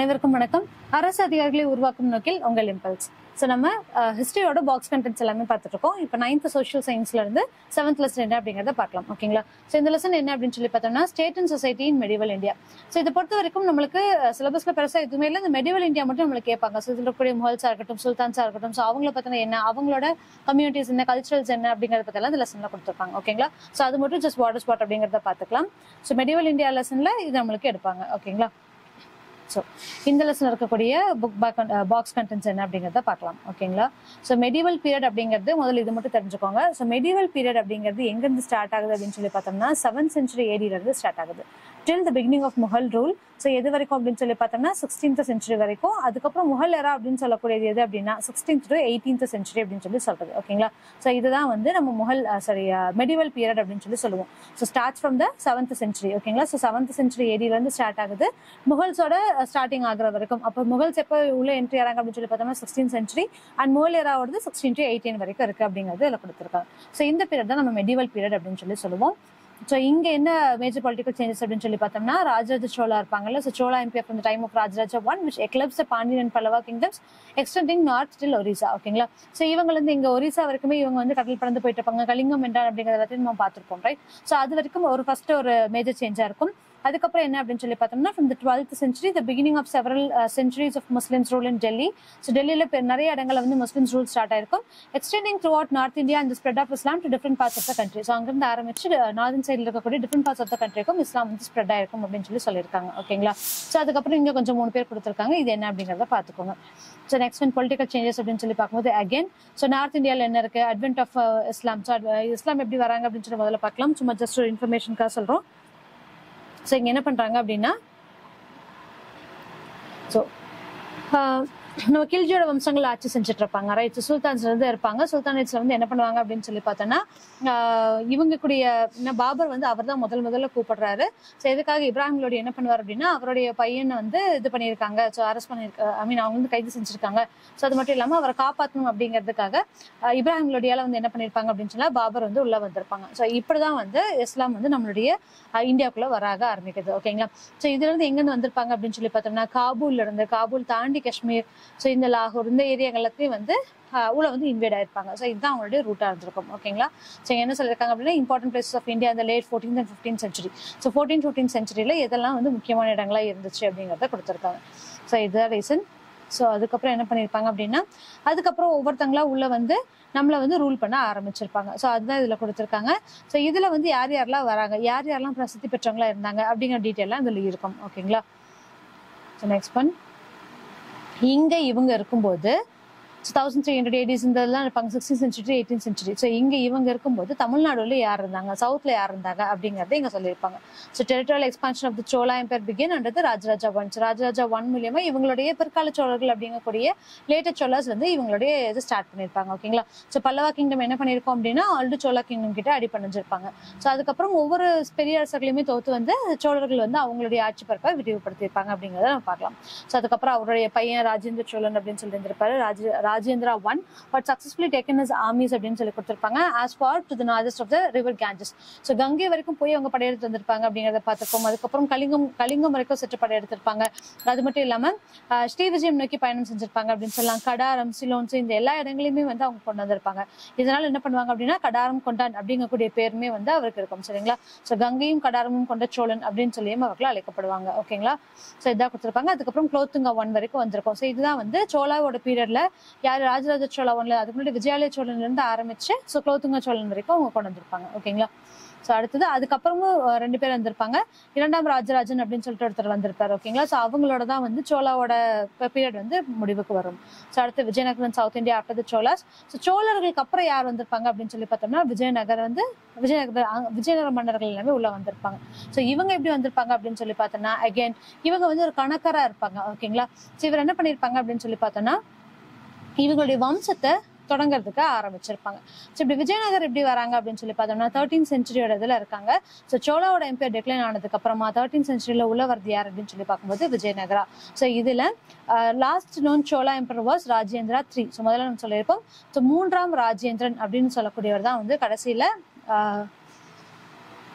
அனைவருக்கும் வணக்கம் அரசு அதிகாரிகளை உருவாக்கும் நோக்கில் உங்கள் இம்பல்ஸ் ஸோ நம்ம ஹிஸ்டரியோட பாக்ஸ் கண்டென்ட்ஸ் எல்லாமே பார்த்துட்டு இருக்கோம் இப்போ நைன்த் சோஷியல் சயின்ஸ்ல இருந்து செவன்த் லெசன் என்ன அப்படிங்கிறத பார்க்கலாம் ஓகேங்களா ஸோ இந்த லெசன் என்ன அப்படின்னு சொல்லி பார்த்தோம்னா state and society in medieval India so இதை பொறுத்த வரைக்கும் நம்மளுக்கு சிலபஸ்ல பெருசாக எதுவுமே இல்லை இந்த மெடிவல் இந்தியா மட்டும் நம்மளுக்கு கேட்பாங்க ஸோ இதில் இருக்கக்கூடிய முகல்ஸா இருக்கட்டும் சுல்தான்ஸா இருக்கட்டும் ஸோ அவங்கள பத்தின என்ன அவங்களோட கம்யூனிட்டிஸ் என்ன கல்ச்சரல்ஸ் என்ன அப்படிங்கிறத பற்றிலாம் இந்த லெசன்ல கொடுத்துருப்பாங்க ஓகேங்களா ஸோ அது மட்டும் ஜஸ்ட் வாட்டர் ஸ்பாட் அப்படிங்கிறத பார்த்துக்கலாம் ஸோ மெடிவல் இந்தியா லெசன்ல இது நம்மளுக்கு எடுப்பாங்க ஓகேங்களா ஸோ இந்த லெசன் இருக்கக்கூடிய புக் பாக்ஸ் கண்டென்ட்ஸ் என்ன அப்படிங்கிறத பார்க்கலாம் ஓகேங்களா ஸோ மெடிவல் பீரியட் அப்படிங்கிறது முதல்ல இது மட்டும் தெரிஞ்சுக்கோங்க ஸோ மெடிவல் பீரியட் அப்படிங்கிறது எங்கேருந்து ஸ்டார்ட் ஆகுது அப்படின்னு சொல்லி பார்த்தோம்னா செவன்த் சென்ச்சுரி ஏடியிலேருந்து ஸ்டார்ட் ஆகுது till the beginning of Mughal rule so எது வரைக்கும் அப்படின்னு சொல்லி பார்த்தோம்னா சிக்ஸ்டீன்த் சென்ச்சுரி வரைக்கும் அதுக்கப்புறம் முகல் எரா அப்படின்னு சொல்லக்கூடியது எது அப்படின்னா சிக்ஸ்டீன்த் டு எயிட்டீன்த் சென்ச்சுரி அப்படின்னு சொல்லி சொல்றது ஓகேங்களா ஸோ இதுதான் வந்து நம்ம முகல் சாரி மெடிவல் பீரியட் அப்படின்னு சொல்லி சொல்லுவோம் so start from the seventh century ஓகேங்களா ஸோ செவன்த் சென்ச்சுரி ஏடியிலேருந்து ஸ்டார்ட் ஆகுது முகல்ஸோட ஸ்டார்டிங் ஆகுற வரைக்கும் அப்போ முகல்ஸ் எப்போ உள்ள என்ட்ரி ஆறாங்க அப்படின்னு சொல்லி பார்த்தோம்னா சிக்ஸ்டீன் சென்ச்சுரி அண்ட் முகல் எராவோடது சிக்ஸ்டீன் டு எயிட்டீன் வரைக்கும் இருக்கு அப்படிங்கிறது இதில் கொடுத்துருக்காங்க ஸோ இந்த பீரியட் தான் நம்ம மெடிவல் பீரியட் அப்படின்னு சொல்லி சொல்லுவோம் ஸோ இங்க என்ன மேஜர் பொலிட்டிக்கல் சேஞ்சஸ் அப்படின்னு சொல்லி பார்த்தோம்னா ராஜராஜ சோழா இருப்பாங்கல்ல so Chola empire from time of Rajaraja one which eclipse Pandyan and Pallava kingdoms extending north till Orissa ஓகேங்களா ஸோ இவங்க வந்து இங்க ஒரிசா வரைக்குமே இவங்க வந்து கடல் பறந்து போயிட்டு இருப்பாங்க கலிங்கம் என்றான் அப்படிங்கிறத எல்லாத்தையும் நம்ம பார்த்துருப்போம் ரைட் ஸோ அது வரைக்கும் ஒரு ஃபர்ஸ்ட் ஒரு மேஜர் சேஞ்சா இருக்கும் அதுக்கப்புறம் என்ன அப்படின்னு சொல்லி பார்த்தோம்னா from the twelfth century the beginning of several centuries of Muslims rule in Delhi so டெல்லியில் நிறைய இடங்கள்ல வந்து முஸ்லிம்ஸ் ரூல் ஸ்டார்ட் ஆயிருக்கும் extending throughout north India and spread of Islam to different parts of the country so அங்கிருந்து ஆரம்பிச்சு northern சைடில் இருக்கக்கூடிய different parts of the கண்ட்ரிக்கும் இஸ்லாம் வந்து ஸ்ப்ரெட் ஆயிருக்கும் அப்படின்னு சொல்லி சொல்லியிருக்காங்க ஓகேங்களா ஸோ அதுக்கப்புறம் இங்கே கொஞ்சம் மூணு பேர் கொடுத்துருக்காங்க இது என்ன அப்படிங்கிறத பார்த்துக்கோங்க so next one political changes அப்படின்னு சொல்லி பார்க்கும்போது அகைன் ஸோ நார்த் இந்தியாவில் என்ன இருக்கு advent of Islam so Islam எப்படி வராங்க அப்படின்னு சொல்லி முதல்ல பார்க்கலாம் சும்மா ஜஸ்ட் ஒரு இன்ஃபர்மேஷனுக்காக சொல்கிறோம் ஸோ இங்கே என்ன பண்ணுறாங்க அப்படின்னா ஸோ நம்ம கில்ஜியோட வம்சங்கள் ஆட்சி செஞ்சுட்டு இருப்பாங்க ரைட் சுல்தான்ஸ்ல இருந்து இருப்பாங்க சுல்தானேட்ஸ்ல வந்து என்ன பண்ணுவாங்க அப்படின்னு சொல்லி பார்த்தோன்னா இவங்க கூடிய பாபர் வந்து அவர் தான் முதல் முதல்ல கூப்பிடுறாரு ஸோ எதுக்காக இப்ராஹிம்லோட என்ன பண்ணுவார் அப்படின்னா அவருடைய பையனை வந்து இது பண்ணியிருக்காங்க ஸோ அரெஸ்ட் பண்ணியிருக்க ஐ மீன் அவங்க வந்து கைது செஞ்சிருக்காங்க ஸோ அது மட்டும் இல்லாமல் அவரை காப்பாற்றணும் அப்படிங்கிறதுக்காக இப்ராஹிம்லோடியால வந்து என்ன பண்ணியிருப்பாங்க அப்படின்னு சொன்னா பாபர் வந்து உள்ள வந்திருப்பாங்க ஸோ இப்படிதான் வந்து இஸ்லாம் வந்து நம்மளுடைய இந்தியாவுக்குள்ள வராக ஆரம்பிக்குது ஓகேங்களா ஸோ இதுல இருந்து எங்கேருந்து வந்திருப்பாங்க அப்படின்னு சொல்லி பார்த்தோம்னா காபூல்ல இருந்து காபூல் தாண்டி காஷ்மீர் ஸோ இந்த லாகூர் இந்த ஏரியாக்கள் எல்லாத்தையும் வந்து உள்ள வந்து இன்வைட் ஆயிருப்பாங்க ஸோ இதுதான் அவங்களுடைய ரூட்டா இருந்திருக்கும் ஓகேங்களா ஸோ என்ன சொல்லியிருக்காங்க அப்படின்னா இம்பார்ட்டன்ட் பிளேசஸ் ஆஃப் இந்தியா அந்த late fourteen and fifteen century so fourteen fifteen சென்ச்சுரியில் எதெல்லாம் வந்து முக்கியமான இடங்களா இருந்துச்சு அப்படிங்கிறத கொடுத்துருக்காங்க ஸோ இதுதான் ரீசன் ஸோ அதுக்கப்புறம் என்ன பண்ணியிருப்பாங்க அப்படின்னா அதுக்கப்புறம் ஒவ்வொருத்தங்களா உள்ள வந்து நம்மளை வந்து ரூல் பண்ண ஆரம்பிச்சிருப்பாங்க ஸோ அதுதான் இதில் கொடுத்துருக்காங்க ஸோ இதில் வந்து யார் யாரெல்லாம் வராங்க யார் யாரெல்லாம் பிரசித்தி பெற்றவங்களா இருந்தாங்க அப்படிங்கிற டீட்டெயிலாம் இதில் இருக்கும் ஓகேங்களா ஸோ நெக்ஸ்ட் ஒன் இங்கே இவங்க இருக்கும்போது தௌசண்ட் த்ரீ ஹண்ட்ரட் எயிட்டிஸ் இதெல்லாம் இருப்பாங்க sixteen century eighteen century so இங்கே இவங்க இருக்கும்போது தமிழ்நாடுல யார் இருந்தாங்க சவுத்தில் யார் இருந்தாங்க அப்படிங்கிறத இங்கே சொல்லியிருப்பாங்க so territorial expansion of the Chola empire begin under Rajaraja one Rajaraja one மூலியமா இவங்களுடைய பிற்கால சோழர்கள் அப்படிங்கக்கூடிய லேட்டர் சோழர்ஸ் வந்து இவங்களுடைய இது ஸ்டார்ட் பண்ணியிருப்பாங்க ஓகேங்களா ஸோ பல்லவா கிங்டம் என்ன பண்ணியிருக்கோம் அப்படின்னா ஆல்டு சோழா கிங்டம் கிட்ட அடி பண்ணிருப்பாங்க ஸோ அதுக்கப்புறம் ஒவ்வொரு பெரிய அரசர்களையுமே தோத்து வந்து சோழர்கள் வந்து அவங்களுடைய ஆட்சி பரப்பை விரிவுபடுத்தியிருப்பாங்க அப்படிங்கிறத நம்ம பார்க்கலாம் ஸோ அதுக்கப்புறம் அவருடைய பையன் ராஜேந்திர சோழன் அப்படின்னு சொல்லி இருந்திருப்பாரு Raja Rajendra one but successfully taken his armies அப்படின்னு சொல்லி கொடுத்துருப்பாங்க as far to the northeast of the river Ganges so Gangai வரைக்கும் போய் அவங்க படையெடுத்து வந்திருப்பாங்க அப்படிங்கிறத பார்த்துருக்கோம் அதுக்கப்புறம் கலிங்கம் கலிங்கம் வரைக்கும் சற்று படையெடுத்திருப்பாங்க அது மட்டும் இல்லாமல் ஸ்ரீவிஜயம் நோக்கி பயணம் செஞ்சிருப்பாங்க அப்படின்னு சொல்லலாம் கடாரம் சிலோன்ஸ் இந்த எல்லா இடங்களையுமே வந்து அவங்க கொண்டு வந்திருப்பாங்க இதனால என்ன பண்ணுவாங்க அப்படின்னா கடாரம் கொண்டான் அப்படிங்கக்கூடிய பேருமே வந்து அவருக்கு இருக்கும் சரிங்களா ஸோ கங்கையும் கடாரமும் கொண்ட சோழன் அப்படின்னு சொல்லியும் அவர்கள் அழைக்கப்படுவாங்க ஓகேங்களா ஸோ இதான் கொடுத்துருப்பாங்க அதுக்கப்புறம் குலோத்துங்கா ஒன் வரைக்கும் வந்திருக்கும் ஸோ இதுதான் வந்து சோழாவோட பீரியட்ல யார் ராஜராஜ சோழா ஒன்ல அதுக்கு முன்னாடி விஜயாலய சோழன்ல இருந்து ஆரம்பிச்சு ஸோ குலோத்துங்க சோழன் வரைக்கும் அவங்க கொண்டு வந்திருப்பாங்க ஓகேங்களா ஸோ அடுத்தது அதுக்கப்புறமும் ரெண்டு பேர் வந்திருப்பாங்க இரண்டாம் ராஜராஜன் அப்படின்னு சொல்லிட்டு ஒருத்தர் வந்திருப்பாரு ஓகேங்களா ஸோ அவங்களோட தான் வந்து சோழாவோட பீரியட் வந்து முடிவுக்கு வரும் ஸோ அடுத்து Vijayanagaran south India after the Cholas so சோழர்களுக்கு அப்புறம் யார் வந்திருப்பாங்க அப்படின்னு சொல்லி பார்த்தோம்னா விஜயநகர் வந்து விஜயநகர விஜயநகர மன்னர்கள் எல்லாமே உள்ள வந்திருப்பாங்க ஸோ இவங்க எப்படி வந்திருப்பாங்க அப்படின்னு சொல்லி பார்த்தோம்னா அகைன் இவங்க வந்து ஒரு கணக்கரா இருப்பாங்க ஓகேங்களா ஸோ இவர் என்ன பண்ணியிருப்பாங்க அப்படின்னு சொல்லி பார்த்தோம்னா இவங்களுடைய வம்சத்தை தொடங்குறதுக்கு ஆரம்பிச்சிருப்பாங்க ஸோ இப்படி விஜயநகர் எப்படி வராங்க அப்படின்னு சொல்லி பார்த்தோம்னா தேர்ட்டீன் சென்ச்சுரியோட இதில் இருக்காங்க ஸோ சோழாவோட எம்பையர் டிக்ளைன் ஆனதுக்கு அப்புறமா தேர்ட்டீன் சென்ச்சுரியில் உள்ள வருது யார் அப்படின்னு சொல்லி பார்க்கும்போது விஜயநகரா ஸோ இதில் last known Chola empire was Rajendra three so முதல்ல நம்ம சொல்லியிருப்போம் ஸோ மூன்றாம் ராஜேந்திரன் அப்படின்னு சொல்லக்கூடியவர் தான் வந்து கடைசியில்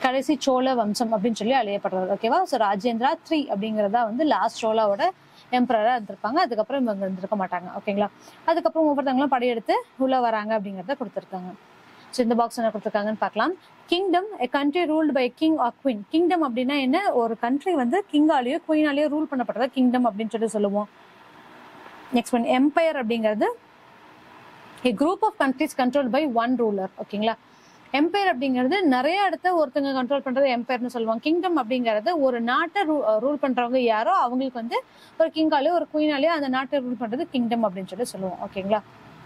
கடைசி சோழ வம்சம் அப்படின்னு சொல்லி அழியப்படுறாரு ஓகேவா ஸோ ராஜேந்திரா த்ரீ அப்படிங்கிறதா வந்து லாஸ்ட் சோழாவோட எம்பரரா இருந்திருப்பாங்க அதுக்கப்புறம் இவங்க இருந்திருக்க மாட்டாங்க ஓகேங்களா அதுக்கப்புறம் ஒவ்வொருத்தவங்களும் படையெடுத்து உள்ள வராங்க அப்படிங்கறத கொடுத்துருக்காங்க ஸோ இந்த பாக்ஸ் என்ன கொடுத்துருக்காங்கன்னு பார்க்கலாம் kingdom a country ruled by king or queen kingdom அப்படின்னா என்ன ஒரு கண்ட்ரி வந்து கிங்காலேயோ குயினாலேயோ ரூல் பண்ணப்பட்டதா கிங்டம் அப்படின்னு சொல்லி சொல்லுவோம் நெக்ஸ்ட் ஒன் எம்பையர் அப்படிங்கிறது a group of countries controlled by one ruler ஓகேங்களா எம்பையர் அப்படிங்கிறது நிறைய இடத்த ஒருத்தங்க கண்ட்ரோல் பண்றது எம்பையர்னு சொல்லுவாங்க கிங்டம் அப்படிங்கிறது ஒரு நாட்டை ரூல் பண்றவங்க யாரோ அவங்களுக்கு வந்து ஒரு கிங்காலேயோ ஒரு குயினாலேயோ அந்த நாட்டை ரூல் பண்றது கிங்டம் அப்படின்னு சொல்லி சொல்லுவோம் ஓகேங்களா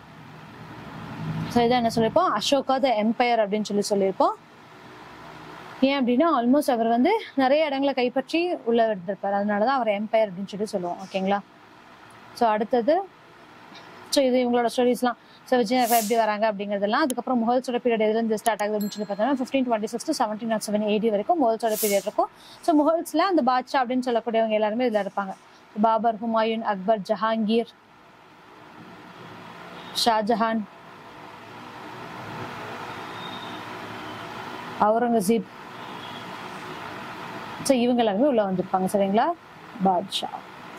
ஸோ இதான் என்ன சொல்லியிருப்போம் அசோகா த எம்பையர் அப்படின்னு சொல்லி சொல்லியிருப்போம் ஏன் அப்படின்னா ஆல்மோஸ்ட் அவர் வந்து நிறைய இடங்களை கைப்பற்றி உள்ள இருந்திருப்பார் அதனாலதான் அவர் எம்பையர் அப்படின்னு சொல்லி சொல்லுவோம் ஓகேங்களா ஸோ அடுத்தது ஸோ இது இவங்களோட ஸ்டோரிஸ்லாம் ஸோ விஜயநகரம் எப்படி வராங்க அப்படிங்கிறதெல்லாம் அதுக்கப்புறம் முகல்ஸோட பீரியட் எதுலேருந்து ஸ்டார்ட் ஆகுது அப்படின்னு சொல்லி பார்த்தோம்னா fifteen twenty six to seventeen naught seven eighty வரைக்கும் முகல்ஸோட பீரியட் இருக்கும் ஸோ முகல்ஸில் அந்த பாட்ஷா அப்படின்னு சொல்லக்கூடியவங்க எல்லாருமே இதில் இருப்பாங்க பாபர் ஹுமாயூன் அக்பர் ஜஹாங்கீர் ஷாஜஹான் அவுரங்கசீப் ஸோ இவங்க எல்லாருமே உள்ள வந்திருப்பாங்க சரிங்களா பாட்ஷா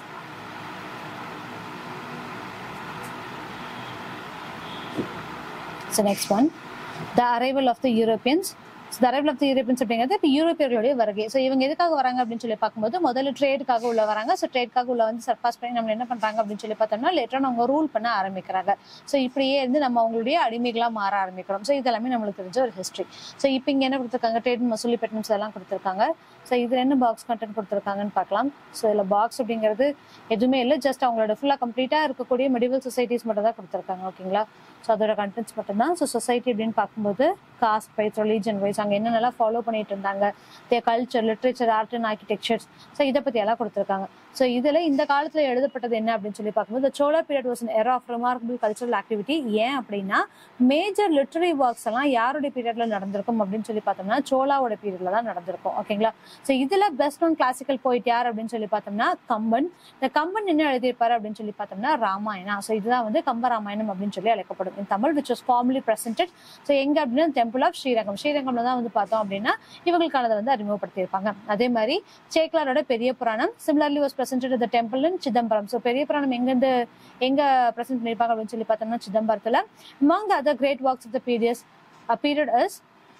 so next one the arrival of the Europeans the arrival of the Europeans அப்படிங்கிறது இப்போ யூரோப்பியர்களுடைய வருகை ஸோ இவங்க எதுக்காக வராங்க அப்படின்னு சொல்லி பார்க்கும்போது முதல்ல ட்ரேடுக்காக உள்ள வராங்க ஸோ ட்ரேட்காக உள்ள வந்து சர்பாஸ் பண்ணி நம்ம என்ன பண்றாங்க அப்படின்னு சொல்லி பார்த்தோம்னா லேட்டராக அவங்க ரூல் பண்ண ஆரம்பிக்கிறாங்க ஸோ இப்படியே இருந்து நம்ம அவங்களுடைய அடிமைகளாக மாற ஆரம்பிக்கிறோம் ஸோ இதெல்லாமே நம்மளுக்கு தெரிஞ்ச ஒரு ஹிஸ்ட்ரி ஸோ இப்போ இங்கே என்ன கொடுத்துருக்காங்க ட்ரேட் மசூலி பெட்டன்ஸ் எல்லாம் கொடுத்துருக்காங்க ஸோ இதில் என்ன பாக்ஸ் கண்டென்ட் கொடுத்துருக்காங்கன்னு பார்க்கலாம் ஸோ இதில் பாக்ஸ் அப்படிங்கிறது எதுவுமே இல்லை ஜஸ்ட் அவங்களோட ஃபுல்லாக கம்ப்ளீட்டாக இருக்கக்கூடிய மெடிவல் சொசைட்டிஸ் மட்டும் தான் கொடுத்துருக்காங்க ஓகேங்களா ஸோ அதோட கண்டென்ட்ஸ் மட்டும்தான் ஸோ சொசைட்டி அப்படின்னு பார்க்கும்போது காஸ்ட் வைஸ் ரிலீஜன் வைஸ் அங்கே என்னென்னலாம் ஃபாலோ பண்ணிட்டு இருந்தாங்க they culture literature art and architectures so இதை பற்றி எல்லாம் கொடுத்துருக்காங்க ஸோ இதில் இந்த காலத்தில் எழுதப்பட்டது என்ன அப்படின்னு சொல்லி பார்க்கும்போது Chola period was era of remarkable cultural activity ஏன் அப்படின்னா மேஜர் லிட்டரரி ஒர்க்ஸ் எல்லாம் யாருடைய பீரியட்ல நடந்திருக்கும் அப்படின்னு சொல்லி பார்த்தோம்னா சோழாவோட பீரியட்ல தான் நடந்திருக்கும் ஓகேங்களா ஸோ இதுல பெஸ்ட் ஒன் கிளாசிக்கல் போயிட் யார் அப்படின்னு சொல்லி பார்த்தோம்னா கம்பன் இந்த கம்பன் என்ன எழுதியிருப்பாரு அப்படின்னு சொல்லி பார்த்தோம்னா ராமாயணா ஸோ இதுதான் வந்து கம்ப ராமாயணம் அப்படின்னு சொல்லி அழைக்கப்படும் in Tamil which was formally presented so எங்க அப்படின்னா டெம்பிள் ஆஃப் ஸ்ரீரங்கம் ஸ்ரீரங்கம்ல தான் வந்து பார்த்தோம் அப்படின்னா இவங்களுக்கானதை வந்து அறிமுகப்படுத்தியிருப்பாங்க அதே மாதிரி சேக்லாரோட Periya Puranam similarly was presented the temple in Chidambaram so Periya Puranam எங்கேருந்து எங்க பிரசன்ட் பண்ணியிருப்பாங்க அப்படின்னு சொல்லி பார்த்தோம்னா சிதம்பரத்துல among the other great works of the period, uh, period is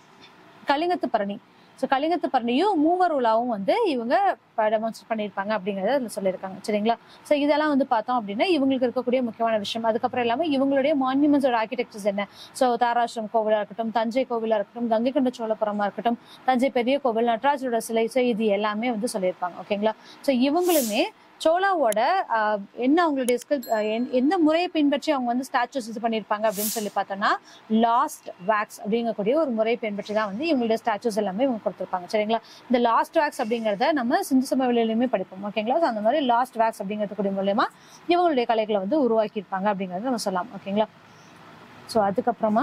கலிங்கத்து பரணி ஸோ கலிங்கத்து பரணியும் மூவர் உலாவும் வந்து இவங்க டெமான்ஸ்ட்ரேட் பண்ணியிருப்பாங்க அப்படிங்கறத அதில் சொல்லியிருக்காங்க சரிங்களா ஸோ இதெல்லாம் வந்து பார்த்தோம் அப்படின்னா இவங்களுக்கு இருக்கக்கூடிய முக்கியமான விஷயம் அதுக்கப்புறம் இல்லாமல் இவங்களுடைய மான்யூமெண்ட்ஸோட ஆர்கிடெக்சர்ஸ் என்ன ஸோ தாராசிரம் கோவிலாக இருக்கட்டும் தஞ்சை கோவிலாக இருக்கட்டும் கங்கை கொண்ட சோழபுரமா இருக்கட்டும் தஞ்சை பெரிய கோவில் நடராஜரோட சிலை ஸோ இது எல்லாமே வந்து சொல்லியிருப்பாங்க ஓகேங்களா ஸோ இவங்களுமே சோழாவோட ஆஹ், என்ன அவங்களுடைய ஸ்கில் எந்த முறையை பின்பற்றி அவங்க வந்து ஸ்டாச்சுஸ் இது பண்ணியிருப்பாங்க அப்படின்னு சொல்லி பார்த்தோம்னா லாஸ்ட் வேக்ஸ் அப்படிங்கக்கூடிய ஒரு முறையை பின்பற்றி தான் வந்து இவங்களுடைய ஸ்டாச்சுஸ் எல்லாமே இவங்க கொடுத்துருப்பாங்க சரிங்களா இந்த லாஸ்ட் வேக்ஸ் அப்படிங்கிறத நம்ம சிந்து சமவெளியிலுமே படிப்போம் ஓகேங்களா So, அந்த மாதிரி லாஸ்ட் வேக்ஸ் அப்படிங்கிறது மூலயமா இவங்களுடைய கலைகளை வந்து உருவாக்கியிருப்பாங்க அப்படிங்கறத நம்ம சொல்லலாம் ஓகேங்களா ஸோ அதுக்கப்புறமா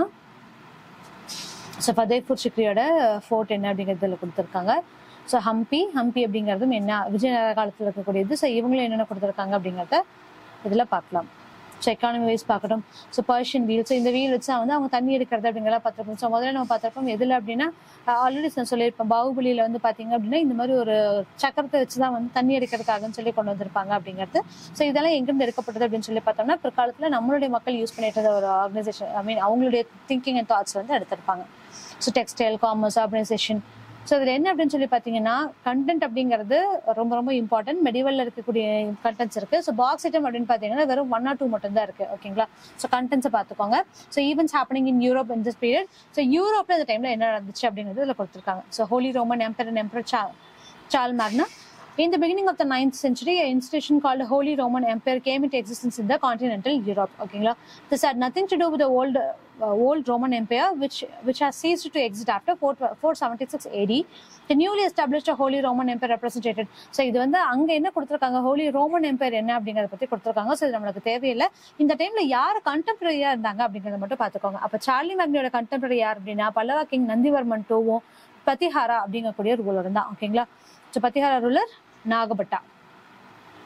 ஸோ ஃபதேபூர் சிக்ரியோட ஃபோர்ட் என்ன அப்படிங்கிறதுல கொடுத்துருக்காங்க ஸோ ஹம்பி ஹம்பி அப்படிங்கிறதும் என்ன விஜயநகர காலத்தில் இருக்கக்கூடியது ஸோ இவங்களும் என்னென்ன கொடுத்துருக்காங்க அப்படிங்கிறத இதில் பார்க்கலாம் ஸோ எக்கானமி வைஸ் பார்க்கட்டும் ஸோ பர்ஷியன் வீல் ஸோ இந்த வீல் வச்சு வந்து அவங்க தண்ணி எடுக்கிறது அப்படிங்கிறத பார்த்துருப்போம் ஸோ முதல்ல நம்ம பார்த்துருப்போம் எதில் அப்படின்னா ஆல்ரெடி நான் சொல்லியிருப்பேன் பாகுபலியில் வந்து பார்த்தீங்க அப்படின்னா இந்த மாதிரி ஒரு சக்கரத்தை வச்சு தான் வந்து தண்ணி எடுக்கிறதுக்காகன்னு சொல்லி கொண்டு வந்திருப்பாங்க அப்படிங்கிறது ஸோ இதெல்லாம் எங்கிருந்து எடுக்கப்பட்டது அப்படின்னு சொல்லி பார்த்தோம்னா பிற்காலத்தில் நம்மளுடைய மக்கள் யூஸ் பண்ணிட்டு இருந்த ஒரு ஆர்கனைசேஷன் ஐ மீன் அவங்களுடைய திங்கிங் அண்ட் தாட்ஸ் வந்து எடுத்திருப்பாங்க so textile commerce organisation so இதில் என்ன அப்படின்னு சொல்லி பார்த்தீங்கன்னா கண்டென்ட் அப்படிங்கிறது ரொம்ப ரொம்ப இம்பார்ட்டன்ட் மெடிவல்ல இருக்கக்கூடிய கண்டென்ட்ஸ் இருக்கு ஸோ பாக்ஸ் ஐட்டம் அப்படின்னு பார்த்தீங்கன்னா வெறும் ஒன் ஆர் டூ மட்டும் தான் இருக்கு ஓகேங்களா ஸோ கண்டென்ட்ஸை பார்த்துக்கோங்க so events happening in Europe in this period so யூரோப்ல இந்த டைம்ல என்ன நடந்துச்சு அப்படிங்கிறது இதில் கொடுத்துருக்காங்க so Holy Roman Empire and emperor சா சால் மேக்னா In the beginning of the 9th century, an institution called Holy Roman Empire came into existence in the continental Europe. Okay, this had nothing to do with the old uh, old Roman Empire, which which has ceased to exist after 4, 476 AD. The newly established Holy Roman Empire represented. So இது வந்து அங்க என்ன கொடுத்துருக்காங்க Holi Roman empire என்ன அப்படிங்கறத பத்தி கொடுத்துருக்காங்க so இது நம்மளுக்கு தேவையில்லை இந்த டைம்ல யார் கண்டெம்பரரியா இருந்தாங்க அப்படிங்கறத மட்டும் பாத்துக்கோங்க அப்ப சார்லி மேக்னியோட கண்டெம்பரரி யார் அப்படின்னா பல்லவா கிங் நந்திவர்மன் டூவும் பத்திஹாரா அப்படிங்கக்கூடிய ரூலர் தான் ஓகேங்களா so Pratihara ruler Nagabhata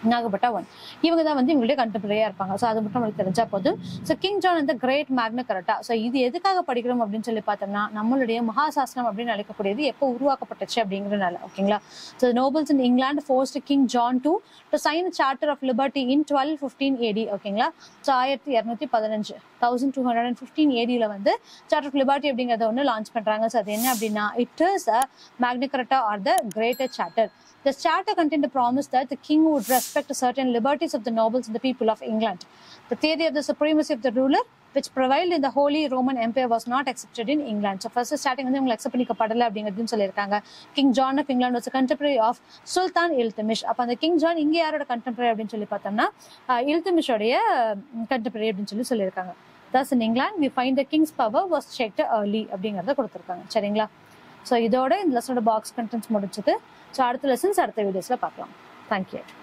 Nagabhata one இவங்க தான் வந்து இவங்களுடைய கண்டெம்பரரியா இருப்பாங்க ஸோ அது மட்டும் நம்மளுக்கு தெரிஞ்சா போதும் ஸோ கிங் ஜான் அந்த கிரேட் மேக்ன கரெக்டா ஸோ இது எதுக்காக படிக்கிறோம் அப்படின்னு சொல்லி பார்த்தோம்னா நம்மளுடைய மகாசாசனம் அப்படின்னு அழைக்கக்கூடியது எப்போ உருவாக்கப்பட்டுச்சு அப்படிங்கிறனால ஓகேங்களா so nobles in England forced king John to to sign charter of liberty in twelve fifteen AD ஓகேங்களா ஸோ ஆயிரத்தி இரநூத்தி பதினஞ்சு thousand two hundred and fifteen ஏடியில் வந்து சார்ட்டர் ஆஃப் லிபர்ட்டி அப்படிங்கிறத ஒன்று லான்ச் பண்ணுறாங்க ஸோ அது என்ன அப்படின்னா it is a Magna Carta or the greater charter The charter contained a promise that the king would respect certain liberties of the nobles and the people of England. The theory of the supremacy of the ruler, which prevailed in the Holy Roman Empire, was not accepted in England. So first starting வந்து இவங்க accept பண்ணிக்கப்படலை அப்படிங்கிறதுன்னு சொல்லியிருக்காங்க king John of England was contemporary of sultan Iltutmish அப்போ அந்த king John இங்கே யாரோட contemporary அப்படின்னு சொல்லி பார்த்தோம்னா அஹ், இல்துமிஷோடைய கண்டெம்பரரி அப்படின்னு சொல்லி சொல்லியிருக்காங்க thus in England we find the king's power was checked early அப்படிங்கிறத கொடுத்துருக்காங்க சரிங்களா ஸோ இதோட இந்த லெசனோட பாக்ஸ் கண்டென்ட்ஸ் முடிச்சது ஸோ அடுத்த லெசன்ஸ் அடுத்த வீடியோஸில் பார்க்கலாம் தேங்க்யூ